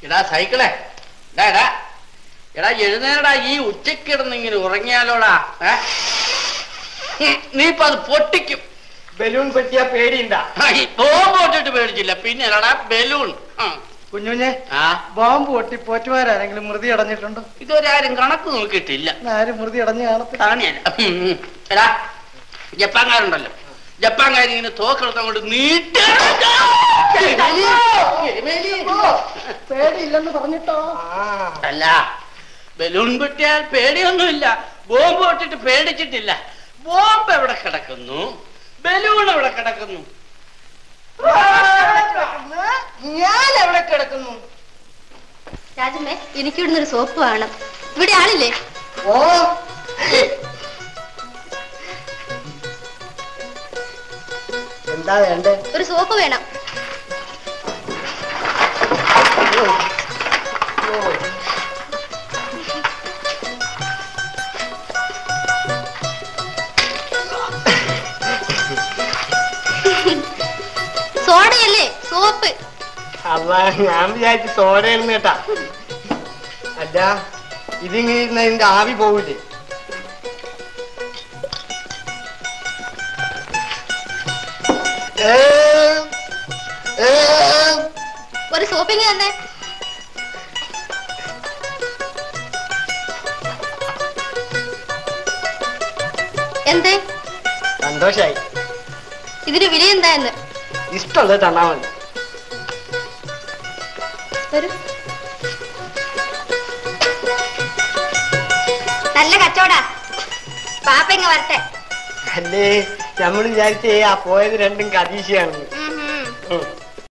എടാ സൈക്കിളെ എടാ എടാ എടാ എഴുന്നേരടാ ഈ ഉച്ചക്ക് കിടന്ന് ഇങ്ങനെ ഉറങ്ങിയാലോടാ ഏ? ഉം, നീ ഇപ്പൊ അത് പൊട്ടിക്കും ബലൂൺ പറ്റിയാ പേടിയുണ്ടാ ആ, ഈ ബോംബ് പൊട്ടിട്ട് പേടിച്ചില്ല പിന്നെ എടാ ബലൂൺ ആ. കുഞ്ഞുഞ്ഞെ ആ ബോംബ് പൊട്ടി പോറ്റുമാരാരെങ്കിലും മൃതി അടഞ്ഞിട്ടുണ്ടോ ഇതുവരെ ആരും കണക്ക് നോക്കിയിട്ടില്ല ആരും മൃതി അടഞ്ഞു കാണത്തില്ല താണിയല്ല ഉം, ഉം. എടാ ജപ്പാൻകാരുണ്ടല്ലോ ജപ്പാൻകാർ ഇങ്ങനെ തോക്കെടുത്ത് അങ്ങോട്ട് നീട്ട പേടിയില്ലെന്ന് പറഞ്ഞിട്ടോ അല്ല ബലൂൺ പൊട്ടിയാൽ പേടിയൊന്നുമില്ല ബോംബ് പൊട്ടിട്ട് പേടിച്ചിട്ടില്ല ബോംബ് എവിടെ കിടക്കുന്നു ബലൂൺ എവിടെ കിടക്കുന്നു ഞാൻ എവിടെ കിടക്കുന്നു രാജമ്മേ എനിക്ക് ഇവിടുന്ന് ഒരു സോപ്പ് വേണം ഇവിടെ ആളില്ലേ ഓ എന്താ വേണ്ടേ ഒരു സോപ്പ് വേണം സോഡയല്ലേ സോപ്പ് അല്ല ഞാൻ വിചാരിച്ചു സോഡയായിരുന്നു കേട്ടാ അല്ല ഇതിങ്ങനെ ഇരുന്ന ഇതിന്റെ ആവി പോവില്ലേ ഒരു സോപ്പിങ് തന്നെ എന്തേ സന്തോഷായി ഇതിന് വില എന്താ എന്ന് ഇഷ്ടമുള്ളത് തന്നാ മതി വരൂ നല്ല കച്ചവടാ പാപ്പ വരട്ടെ അല്ലേ നമ്മൾ വിചാരിച്ചേ ആ പോയത് രണ്ടും കതീശയാണെന്ന് ഉം, ഉം. ഉം.